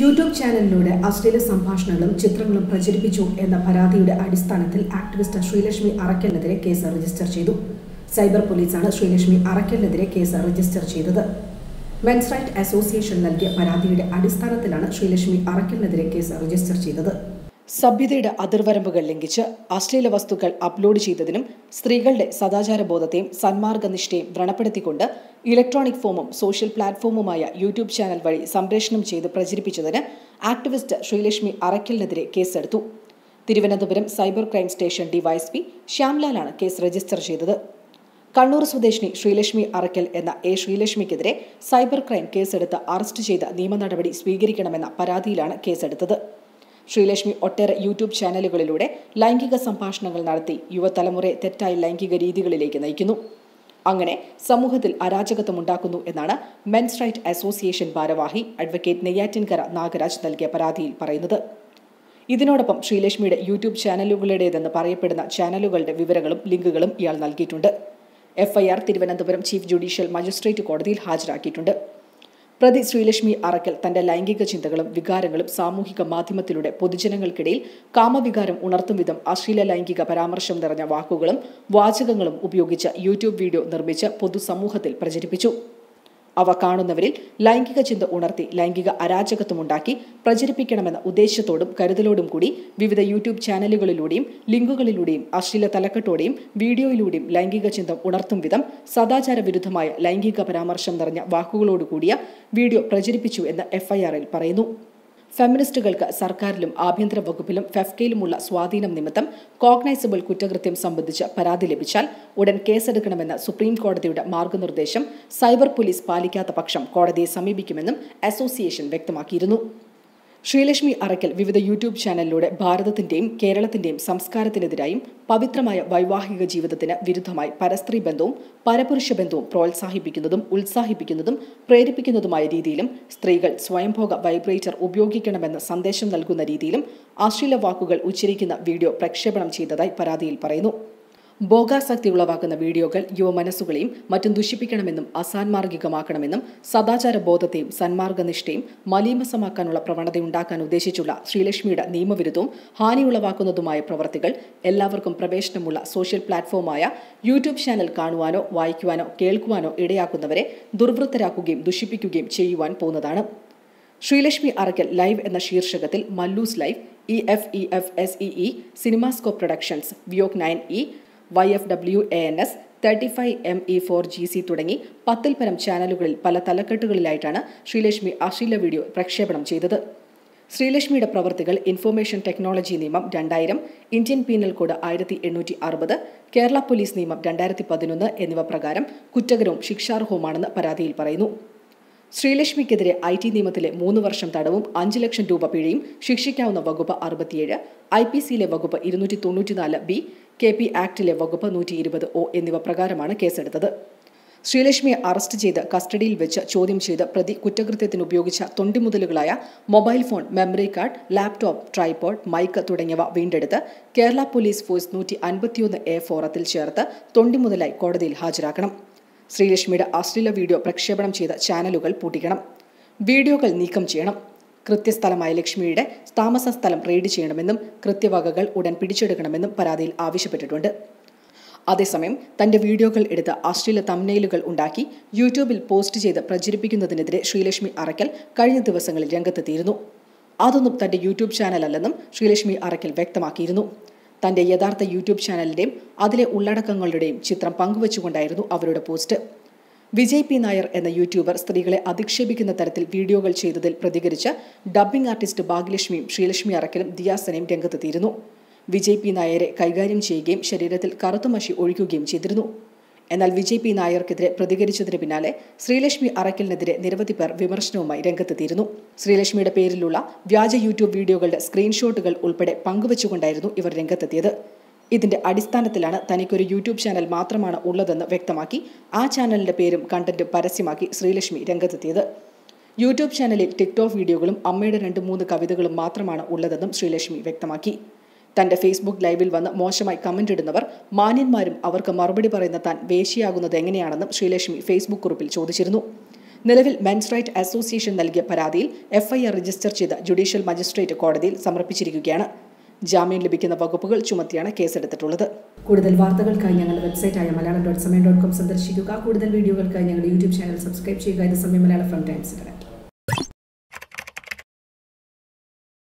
YouTube ചാനലിലൂടെ അശ്ലീല സംഭാഷണങ്ങളും ചിത്രങ്ങളും പ്രചരിപ്പിച്ചു എന്ന പരാതിയുടെ അടിസ്ഥാനത്തിൽ ആക്ടിവിസ്റ്റ് ശ്രീലക്ഷ്മി അറക്കലിനെതിരെ കേസ് രജിസ്റ്റർ ചെയ്തു സൈബർ പോലീസാണ് ശ്രീലക്ഷ്മി അറക്കലിനെതിരെ കേസ് രജിസ്റ്റർ ചെയ്തത് മെൻസ് റൈറ്റ് അസോസിയേഷൻ നൽകിയ പരാതിയുടെ അടിസ്ഥാനത്തിലാണ് ശ്രീലക്ഷ്മി അറക്കലിനെതിരെ കേസ് രജിസ്റ്റർ ചെയ്തത് സഭ്യതയുടെ അതിർവരമ്പുകൾ ലംഘിച്ച് അശ്ലീല വസ്തുക്കൾ അപ്ലോഡ് ചെയ്തതിനും സ്ത്രീകളുടെ സദാചാരബോധത്തെയും സന്മാർഗനിഷ്ഠയും വ്രണപ്പെടുത്തിക്കൊണ്ട് ഇലക്ട്രോണിക് ഫോമും സോഷ്യൽ പ്ലാറ്റ്ഫോമുമായ യൂട്യൂബ് ചാനൽ വഴി സംപ്രേഷണം ചെയ്ത് പ്രചരിപ്പിച്ചതിന് ആക്ടിവിസ്റ്റ് ശ്രീലക്ഷ്മി അറക്കലിനെതിരെ കേസെടുത്തു Thiruvananthapuram cyber crime station DYSP ശ്യാംലാലാണ് കേസ് രജിസ്റ്റർ ചെയ്തത് കണ്ണൂർ സ്വദേശിനി ശ്രീലക്ഷ്മി അറക്കൽ എന്ന എ ശ്രീലക്ഷ്മിക്കെതിരെ സൈബർ ക്രൈം കേസെടുത്ത് അറസ്റ്റ് ചെയ്ത നിയമ നടപടി സ്വീകരിക്കണമെന്ന പരാതിയിലാണ് കേസെടുത്തത് ശ്രീലക്ഷ്മി ഒട്ടേറെ യൂട്യൂബ് ചാനലുകളിലൂടെ ലൈംഗിക സംഭാഷണങ്ങൾ നടത്തി യുവതലമുറയെ തെറ്റായ ലൈംഗിക രീതികളിലേക്ക് നയിക്കുന്നു അങ്ങനെ സമൂഹത്തിൽ അരാജകത്വം ഉണ്ടാക്കുന്നു എന്നാണ് മെൻസ് റൈറ്റ് അസോസിയേഷൻ ഭാരവാഹി അഡ്വക്കേറ്റ് നെയ്യാറ്റിൻകര നാഗരാജ് നൽകിയ പരാതിയിൽ പറയുന്നത് ഇതിനോടൊപ്പം ശ്രീലക്ഷ്മിയുടെ യൂട്യൂബ് ചാനലുകളുടേതെന്ന് പറയപ്പെടുന്ന ചാനലുകളുടെ വിവരങ്ങളും ലിങ്കുകളും ഇയാൾ നൽകിയിട്ടുണ്ട് FIR Thiruvananthapuram chief judicial magistrate കോടതിയിൽ ഹാജരാക്കിയിട്ടുണ്ട് പ്രതി ശ്രീലക്ഷ്മി അറക്കൽ തന്റെ ലൈംഗിക ചിന്തകളും വികാരങ്ങളും സാമൂഹിക മാധ്യമത്തിലൂടെ പൊതുജനങ്ങൾക്കിടയിൽ കാമവികാരം ഉണർത്തും വിധം അശ്ലീല ലൈംഗിക പരാമർശം നിറഞ്ഞ വാക്കുകളും വാചകങ്ങളും ഉപയോഗിച്ച് യൂട്യൂബ് വീഡിയോ നിർമ്മിച്ച് പൊതുസമൂഹത്തിൽ പ്രചരിപ്പിച്ചു അവ കാണുന്നവരിൽ ലൈംഗിക ചിന്ത ഉണർത്തി ലൈംഗിക അരാജകത്വമുണ്ടാക്കി പ്രചരിപ്പിക്കണമെന്ന ഉദ്ദേശത്തോടും കരുതലോടും കൂടി വിവിധ യൂട്യൂബ് ചാനലുകളിലൂടെയും ലിങ്കുകളിലൂടെയും അശ്ലീല തലക്കെട്ടോടെയും വീഡിയോയിലൂടെയും ലൈംഗിക ചിന്ത ഉണർത്തും വിധം സദാചാര വിരുദ്ധമായ ലൈംഗിക പരാമർശം നിറഞ്ഞ വാക്കുകളോടുകൂടിയ വീഡിയോ പ്രചരിപ്പിച്ചു എന്ന് എഫ്ഐആറിൽ പറയുന്നു ഫെമിനിസ്റ്റുകൾക്ക് സർക്കാരിലും ആഭ്യന്തര വകുപ്പിലും ഫെഫ്കയിലുമുള്ള സ്വാധീനം നിമിത്തം കോഗ്നൈസബിൾ കുറ്റകൃത്യം സംബന്ധിച്ച് പരാതി ലഭിച്ചാൽ ഉടൻ കേസെടുക്കണമെന്ന സുപ്രീം കോടതിയുടെ മാർഗനിർദ്ദേശം സൈബർ പോലീസ് പാലിക്കാത്ത പക്ഷം കോടതിയെ സമീപിക്കുമെന്നും അസോസിയേഷൻ വ്യക്തമാക്കിയിരുന്നു ശ്രീലക്ഷ്മി അറക്കൽ വിവിധ യൂട്യൂബ് ചാനലിലൂടെ ഭാരതത്തിന്റെയും കേരളത്തിന്റെയും സംസ്കാരത്തിനെതിരായും പവിത്രമായ വൈവാഹിക ജീവിതത്തിന് വിരുദ്ധമായി പരസ്ത്രീ ബന്ധവും പരപുരുഷ ബന്ധവും പ്രോത്സാഹിപ്പിക്കുന്നതും ഉത്സാഹിപ്പിക്കുന്നതും പ്രേരിപ്പിക്കുന്നതുമായ രീതിയിലും സ്ത്രീകൾ സ്വയംഭോഗ വൈബ്രേറ്റർ ഉപയോഗിക്കണമെന്ന സന്ദേശം നൽകുന്ന രീതിയിലും അശ്ലീല വാക്കുകൾ ഉച്ചരിക്കുന്ന വീഡിയോ പ്രക്ഷേപണം ചെയ്തതായി പരാതിയിൽ പറയുന്നു ഭോഗാസക്തി ഉളവാക്കുന്ന വീഡിയോകൾ യുവമനസ്സുകളെയും മറ്റും ദുഷിപ്പിക്കണമെന്നും അസാൻമാർഗികമാക്കണമെന്നും സദാചാര ബോധത്തെയും സന്മാർഗനിഷ്ഠയും മലീമസമാക്കാനുള്ള പ്രവണതയുണ്ടാക്കാൻ ഉദ്ദേശിച്ചുള്ള ശ്രീലക്ഷ്മിയുടെ നിയമവിരുദ്ധവും ഹാനിയുളവാക്കുന്നതുമായ പ്രവർത്തികൾ എല്ലാവർക്കും പ്രവേശനമുള്ള സോഷ്യൽ പ്ലാറ്റ്ഫോമായ യൂട്യൂബ് ചാനൽ കാണുവാനോ വായിക്കുവാനോ കേൾക്കുവാനോ ഇടയാക്കുന്നവരെ ദുർവൃത്തരാക്കുകയും ദുഷിപ്പിക്കുകയും ചെയ്യുവാൻ പോകുന്നതാണ് ശ്രീലക്ഷ്മി അറക്കൽ ലൈവ് എന്ന ശീർഷകത്തിൽ Mallus live E F E F S E E cinemascope productions വിയോക് nine E Y F W A N S thirty five M E four G C തുടങ്ങി പത്തിൽ പരം ചാനലുകളിൽ പല തലക്കെട്ടുകളിലായിട്ടാണ് ശ്രീലക്ഷ്മി അശ്ലീല വീഡിയോ പ്രക്ഷേപണം ചെയ്തത് ശ്രീലക്ഷ്മിയുടെ പ്രവർത്തികൾ ഇൻഫർമേഷൻ ടെക്നോളജി നിയമം രണ്ടായിരം ഇന്ത്യൻ പീനൽ കോഡ് ആയിരത്തി എണ്ണൂറ്റി അറുപത് കേരള പോലീസ് നിയമം രണ്ടായിരത്തി പതിനൊന്ന് എന്നിവ പ്രകാരം കുറ്റകരവും ശിക്ഷാർഹവുമാണെന്ന് പരാതിയിൽ പറയുന്നു ശ്രീലക്ഷ്മിക്കെതിരെ ഐ ടി നിയമത്തിലെ മൂന്ന് വർഷം തടവും അഞ്ച് ലക്ഷം രൂപ പിഴയും ശിക്ഷിക്കാവുന്ന വകുപ്പ് അറുപത്തിയേഴ് ഐ പി സിയിലെ വകുപ്പ് ഇരുന്നൂറ്റി തൊണ്ണൂറ്റിനാല് ബി കെ പി ആക്ടിലെ വകുപ്പ് നൂറ്റി ഇരുപത് ഒ എന്നിവ പ്രകാരമാണ് കേസെടുത്തത് ശ്രീലക്ഷ്മിയെ അറസ്റ്റ് ചെയ്ത് കസ്റ്റഡിയിൽ വെച്ച് ചോദ്യം ചെയ്ത് പ്രതി കുറ്റകൃത്യത്തിന് ഉപയോഗിച്ച തൊണ്ടിമുതലുകളായ mobile phone memory card laptop tripod mic തുടങ്ങിയവ വീണ്ടെടുത്ത് കേരള പോലീസ് ഫോഴ്സ് നൂറ്റി അൻപത്തിയൊന്ന് എ ഫോറത്തിൽ ചേർത്ത് തൊണ്ടിമുതലായി കോടതിയിൽ ഹാജരാക്കണം ശ്രീലക്ഷ്മിയുടെ അശ്ലീല വീഡിയോ പ്രക്ഷേപണം ചെയ്ത ചാനലുകൾ പൂട്ടിക്കണം വീഡിയോകൾ നീക്കം ചെയ്യണം കൃത്യസ്ഥലമായ ലക്ഷ്മിയുടെ താമസ സ്ഥലം റെയ്ഡ് ചെയ്യണമെന്നും കൃത്യവകകൾ ഉടൻ പിടിച്ചെടുക്കണമെന്നും പരാതിയിൽ ആവശ്യപ്പെട്ടിട്ടുണ്ട് അതേസമയം തന്റെ വീഡിയോകൾ എടുത്ത് അശ്ലീല തമ്നെയിലുകൾ ഉണ്ടാക്കി യൂട്യൂബിൽ പോസ്റ്റ് ചെയ്ത് പ്രചരിപ്പിക്കുന്നതിനെതിരെ ശ്രീലക്ഷ്മി അറക്കൽ കഴിഞ്ഞ ദിവസങ്ങളിൽ രംഗത്തെത്തിയിരുന്നു അതൊന്നും തന്റെ യൂട്യൂബ് ചാനലല്ലെന്നും ശ്രീലക്ഷ്മി അറക്കൽ വ്യക്തമാക്കിയിരുന്നു തന്റെ യഥാർത്ഥ യൂട്യൂബ് ചാനലിന്റെയും അതിലെ ഉള്ളടക്കങ്ങളുടെയും ചിത്രം പങ്കുവച്ചുകൊണ്ടായിരുന്നു അവരുടെ പോസ്റ്റ് വിജയ് പി നായർ എന്ന യൂട്യൂബർ സ്ത്രീകളെ അധിക്ഷേപിക്കുന്ന തരത്തിൽ വീഡിയോകൾ ചെയ്തതിൽ പ്രതികരിച്ച് ഡബ്ബിംഗ് ആർട്ടിസ്റ്റ് ഭാഗ്യലക്ഷ്മിയും ശ്രീലക്ഷ്മി അറക്കലും ദിയാസനയും രംഗത്തെത്തിയിരുന്നു വിജയ് പി നായരെ കൈകാര്യം ചെയ്യുകയും ശരീരത്തിൽ കറുത്തുമഷി ഒഴിക്കുകയും ചെയ്തിരുന്നു എന്നാൽ വിജയ് പി നായർക്കെതിരെ പ്രതികരിച്ചതിന് പിന്നാലെ ശ്രീലക്ഷ്മി അറക്കലിനെതിരെ നിരവധി പേർ വിമർശനവുമായി രംഗത്തെത്തിയിരുന്നു ശ്രീലക്ഷ്മിയുടെ പേരിലുള്ള വ്യാജ യൂട്യൂബ് വീഡിയോകളുടെ സ്ക്രീൻഷോട്ടുകൾ ഉൾപ്പെടെ പങ്കുവച്ചുകൊണ്ടായിരുന്നു ഇവർ രംഗത്തെത്തിയത് ഇതിന്റെ അടിസ്ഥാനത്തിലാണ് തനിക്കൊരു യൂട്യൂബ് ചാനൽ മാത്രമാണ് ഉള്ളതെന്ന് വ്യക്തമാക്കി ആ ചാനലിന്റെ പേരും കണ്ടന്റും പരസ്യമാക്കി ശ്രീലക്ഷ്മി രംഗത്തെത്തിയത് യൂട്യൂബ് ചാനലിൽ ടിക്ടോക്ക് വീഡിയോകളും അമ്മയുടെ രണ്ട് മൂന്ന് കവിതകളും മാത്രമാണ് ഉള്ളതെന്നും ശ്രീലക്ഷ്മി വ്യക്തമാക്കി തന്റെ ഫേസ്ബുക്ക് ലൈവിൽ വന്ന് മോശമായി കമന്റ് ഇടുന്നവർ മാന്യന്മാരും അവർക്ക് മറുപടി പറയുന്ന താൻ വേശിയാകുന്നത് എങ്ങനെയാണെന്നും ശ്രീലക്ഷ്മി ഫേസ്ബുക്ക് കുറിപ്പിൽ ചോദിച്ചിരുന്നു നിലവിൽ മെൻസ് റൈറ്റ് അസോസിയേഷൻ നൽകിയ പരാതിയിൽ എഫ്ഐആർ രജിസ്റ്റർ ചെയ്ത് ജുഡീഷ്യൽ മജിസ്ട്രേറ്റ് കോടതിയിൽ സമർപ്പിച്ചിരിക്കുകയാണ് ജാമ്യം ലഭിക്കുന്ന വകുപ്പുകൾ ചുമത്തിയാണ് കേസെടുത്തിട്ടുള്ളത് കൂടുതൽ വാർത്തകൾക്കായി ഞങ്ങളുടെ വെബ്സൈറ്റായ Malayalam dot Samayam dot com സന്ദർശിക്കുക കൂടുതൽ വീഡിയോകൾക്കായി ഞങ്ങളുടെ യൂട്യൂബ് ചാനൽ സബ്സ്ക്രൈബ് ചെയ്യുക ഇത് സമയം മലയാളം ഫ്രം ടൈംസ് ഇന്റർനെറ്റ്